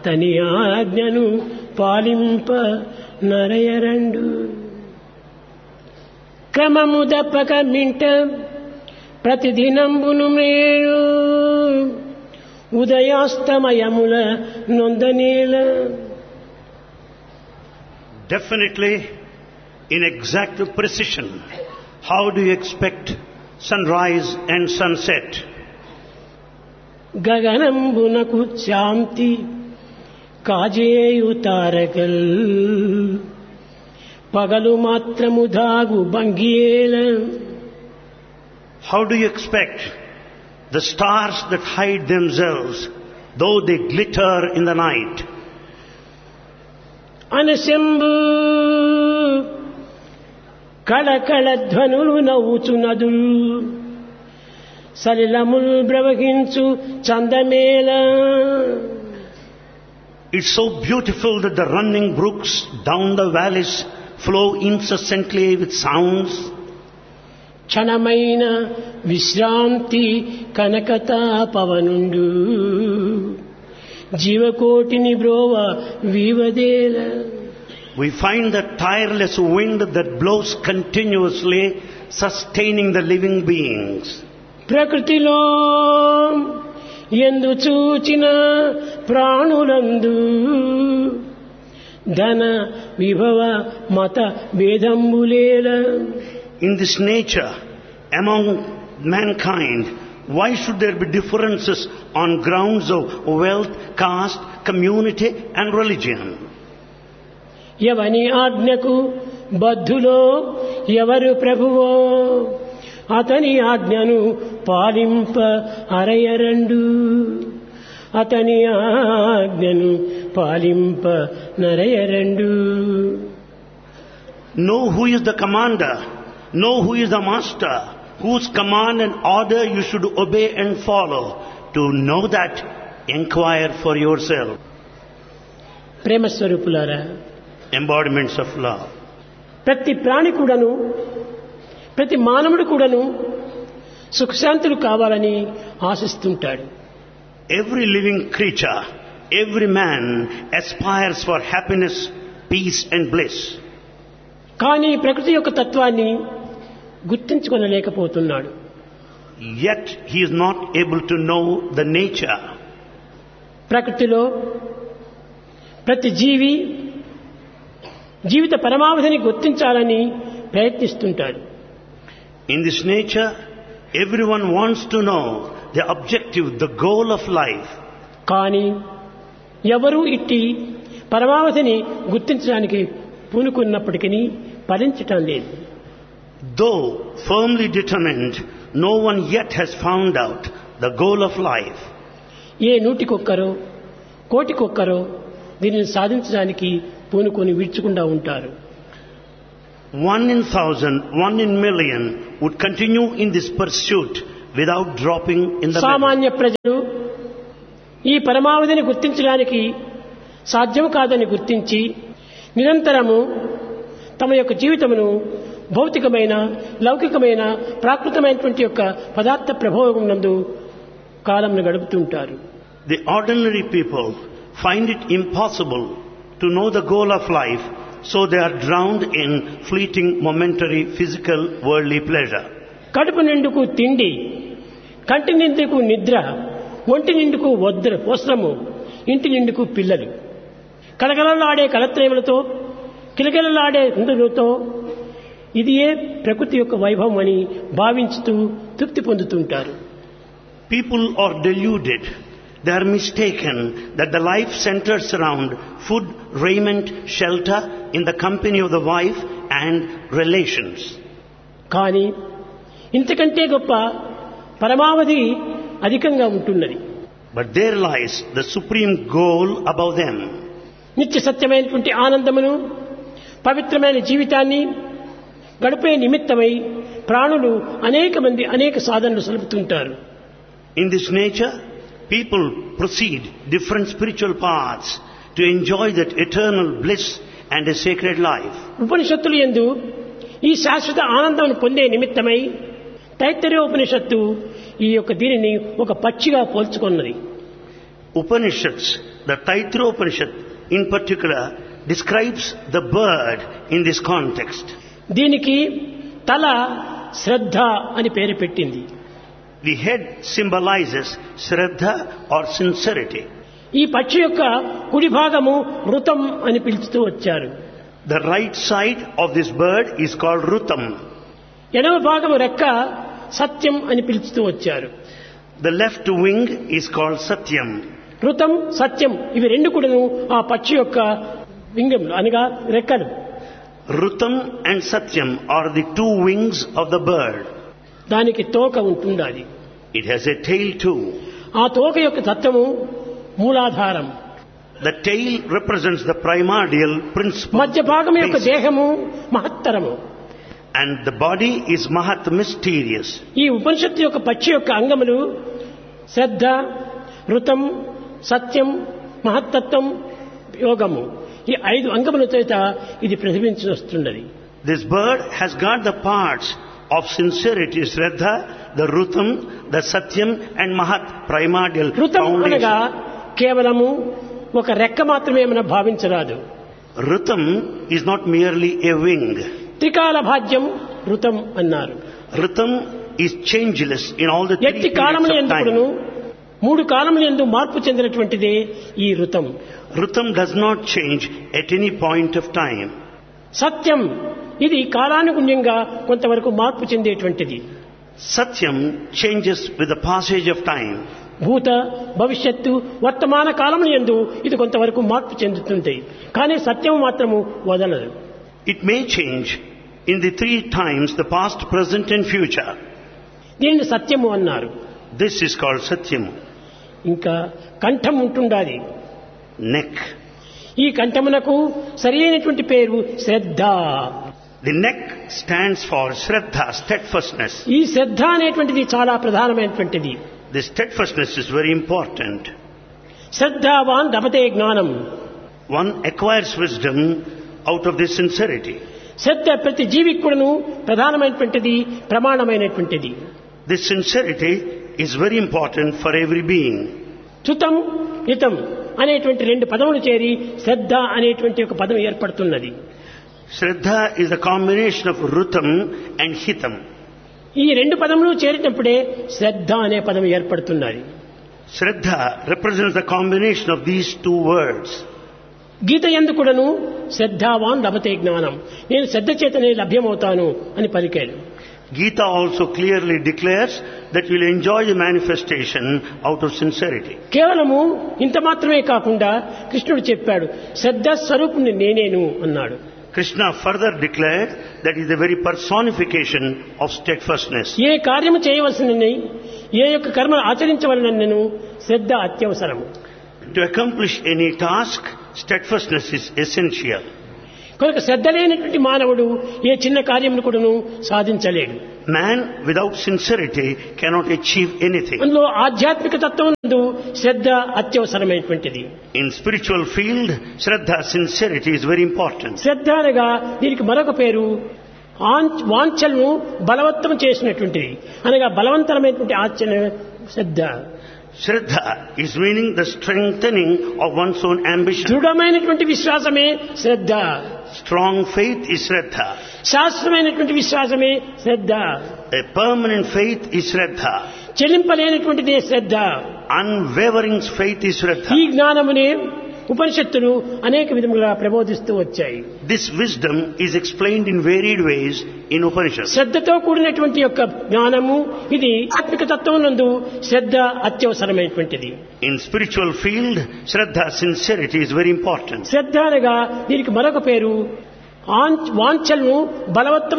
అతని ఆజ్ఞను పాలింప నరయరండు క్రమము దప్పక మింట ప్రతిదినంబును మేలు ఉదయాస్తమయముల నొందనేల Definitely, in exact precision, how do you expect sunrise and sunset? గగనంబునకు శాంతి కాజేయు తారకల్ పగలు మాత్రము దాగు భంగియేల How do you expect the stars that hide themselves, though they glitter in the night? అనశంభు కళకళ ధ్వనులు నవ్వుచు నదులు సలిలముల్ ప్రవహించు చందమేళ It's so beautiful that the running brooks down the valleys flow incessantly with sounds. క్షణమైన విశ్రాంతి కనకతా పవనుండు జీవకోటిని బ్రోవ వీవదేల We find the tireless wind that blows continuously, sustaining the living beings. ప్రకృతిలో ఎందు చూచిన ప్రాణులందు ధన విభవ మత భేదంబులేల In this nature, among mankind, why should there be differences on grounds of wealth, caste, community and religion? ఎవని ఆజ్ఞకు బద్ధులో ఎవరు ప్రభువో అతని ఆజ్ఞను పాలింప అరయరండు అతని ఆజ్ఞను పాలింప నరయరండు Know who is the commander, know who is the master, whose command and order you should obey and follow. To know that, inquire for yourself. ప్రేమస్వరూపులారా Embodiments of love. ప్రతి ప్రాణి కూడాను ప్రతి మానవుడు కూడాను సుఖశాంతులు కావాలని ఆశిస్తుంటాడు Every living creature, every man aspires for happiness, peace and bliss. కానీ ప్రకృతి యొక్క తత్వాన్ని గుర్తించుకొనలేకపోతున్నాడు Yet he is not able to know the nature. ప్రకృతిలో ప్రతి జీవి జీవిత పరమావధిని గుర్తించాలని ప్రయత్నిస్తుంటాడు In this nature, everyone wants to know the objective, the goal of life. కానీ ఎవరూ ఇట్టి పరమావధిని గుర్తించడానికి పూనుకున్నప్పటికీ ఫలించటం లేదు Though firmly determined, no one yet has found out the goal of life. ఏ నూటికొక్కరో కోటికొక్కరో దీనిని సాధించడానికి పూనుకొని విడుచకుండా ఉంటారు One in thousand, one in million would continue in this pursuit without dropping in the middle. సామాన్య ప్రజలు ఈ పరమావధిని గుర్తించడానికి సాధ్యం కాదని గుర్తించి నిరంతరము తమ యొక్క జీవితమును భౌతికమైన లౌకికమైన ప్రాకృతమైనటువంటి యొక్క పదార్థ ప్రభావం నందు కాలంను గడుపుతుంటారు The ordinary people find it impossible to know the goal of life, so they are drowned in fleeting, momentary, physical, worldly pleasure. కడుపు నిండుకు తిండి కంటి నిండుకు నిద్ర ఒంటి నిండుకు వద్ర వస్త్రము ఇంటి నిండుకు పిల్లలు కలకలలాడే కలత్రేములతో కిలకిలలాడే ఇంద్రులతో ఇది ఏ ప్రకృతి యొక్క వైభవం అని భావించుతూ తృప్తి పొందుతుంటారు People are deluded. They are mistaken that the life centers around food, raiment, shelter, in the company of the wife and relations. కానీ ఇంతకంటే గొప్ప పరమావధి అధికంగా ఉంటున్నది But there lies the supreme goal above them. నిత్య సత్యమైనటువంటి ఆనందమును పవిత్రమైన జీవితాన్ని గడిపే నిమిత్తమై ప్రాణులు అనేక మంది అనేక సాధనలు సలుపుతుంటారు In this nature, people proceed different spiritual paths to enjoy that eternal bliss and a sacred life. ఉపనిషత్తులు ఎందు ఈ శాశ్వత ఆనందం పొందే నిమిత్తమై తైత్తరీయ ఉపనిషత్తు ఈ యొక్క దీనిని ఒక పక్షిగా పోల్చుకున్నది Upanishads, the Taitra Upanishad in particular, describes the bird in this context. దీనికి తల శ్రద్ధ అని పేరు పెట్టింది The head symbolizes Shraddha or sincerity. ఈ పక్షి యొక్క కుడి భాగము ఋతం అని పిలుస్తూ వచ్చారు The right side of this bird is called Rutam. ఎడమ భాగము రెక్క సత్యం అని పిలుస్తూ వచ్చారు The left wing is called Satyam. ఋతం సత్యం ఇవి రెండు కూడాను ఆ పక్షి యొక్క వింగములు అనగా రెక్కలు Rutam and Satyam are the two wings of the bird. దానికి తోక ఉంటుండాలి It has a tail too. ఆ తోక యొక్క తత్వము మూలాధారం The tail represents the primordial principle. మధ్య భాగం యొక్క basic. దేహము మహత్తరము And the body is Mahat mysterious. ఈ ఉపనిషత్తు యొక్క పక్షి యొక్క అంగములు శ్రద్ధ ఋతం సత్యం మహత్తత్వం యోగము ఈ ఐదు అంగముల చేత ఇది ప్రతిబించి వస్తున్నది This bird has got the parts of sincerity, Shraddha, the Rutam, the Satyam and Mahat, primordial ఋతం అనగా foundation. కేవలము ఒక రెక్క మాత్రమే మనం భావించరాదు Rutam is not merely a wing. త్రికాల భాగ్యం ఋతం అన్నారు Rutam is changeless in all the three ఎట్టి periods కాలములు of ఎందుకును time. మూడు కాలములు ఎందు మార్పు చెందినటువంటిదే ఈ ఋతం Rutam does not change at any point of time. సత్యం ఇది కాలానుగుణ్యంగా కొంతవరకు మార్పు చెందేటువంటిది Satyam changes with the passage of time. భూత భవిష్యత్తు వర్తమాన కాలముల ఎందు ఇది కొంతవరకు మార్పు చెందుతుంది కానీ సత్యం మాత్రము వదలదు It may change in the three times, the past, present and future. దీనిని సత్యము అన్నారు This is called Satyam. ఇంకా కంఠం ఉంటుండాలి Neck. ఈ కంఠమునకు సరి అయినటువంటి పేరు శ్రద్ధ The neck stands for Shraddha, steadfastness. ఈ శ్రద్ధ అనేటువంటిది చాలా ప్రధానమైనటువంటిది This steadfastness is very important. శ్రద్ధావాన్ దపతే జ్ఞానం One acquires wisdom out of this sincerity. శ్రద్ధ ప్రతి జీవికి కూడాను ప్రధానమైనటువంటిది ప్రమాణమైనటువంటిది This sincerity is very important for every being. చుతం హితం అనేటువంటి రెండు పదములు చేరి శ్రద్ధ అనేటువంటి ఒక పదం ఏర్పడుతున్నది Shraddha is the combination of Rutam and Hitam. ఈ రెండు పదములు చేరినప్పుడే శ్రద్ధ అనే పదం ఏర్పడుతున్నది Shraddha represents the combination of these two words. గీత ఎందు కూడాను శ్రద్ధావాన్ లభతే జ్ఞానం నేను శ్రద్ధ చేతనే లభ్యమవుతాను అని పలికాడు Gita also clearly declares that you will enjoy the manifestation out of sincerity. కేవలము ఇంత మాత్రమే కాకుండా కృష్ణుడు చెప్పాడు శ్రద్ధ స్వరూపుని నేనేను అన్నాడు Krishna further declared that is the very personification of steadfastness. ఏ కార్యము చేయవలసినని ఏ యొక్క కర్మను ఆచరించవలనను శ్రద్ధ అత్యవసరము To accomplish any task, steadfastness is essential. కనుక శ్రద్ధ లేనటువంటి మానవుడు ఏ చిన్న కార్యమును కూడాను సాధించలేడు Man without sincerity cannot achieve anything. అందులో ఆధ్యాత్మిక తత్వం నందు శ్రద్ధ అత్యవసరమైనటువంటిది In spiritual field, Shraddha, sincerity is very important. శ్రద్ధ అనగా దీనికి మరొక పేరు ఆంచ్- వాంఛలను బలవత్తం చేసినటువంటిది అనగా బలవంతరమైనటువంటి ఆచరణ శ్రద్ధ Shraddha is meaning the strengthening of one's own ambition. దృఢమైనటువంటి విశ్వాసమే శ్రద్ధ Strong faith is Shraddha. శాస్త్రమైనటువంటి విశ్వాసమే శ్రద్ధ A permanent faith is Shraddha. చెల్లింపలేనటువంటిదే Shraddha Unwavering faith is ఈ Shraddha. జ్ఞానమునే ఉపనిషత్తులు అనేక విధములుగా ప్రబోధిస్తూ వచ్చాయి This wisdom is explained in varied ways in Upanishads. శ్రద్ధతో కూడినటువంటి యొక్క జ్ఞానము ఇది ఆత్మిక తత్వం నందు శ్రద్ధ అత్యవసరమైనటువంటిది In spiritual field, Shraddha, sincerity is very important. శ్రద్ధ అనగా దీనికి మరొక పేరు ఆంచ్- వాంఛలను బలవత్తం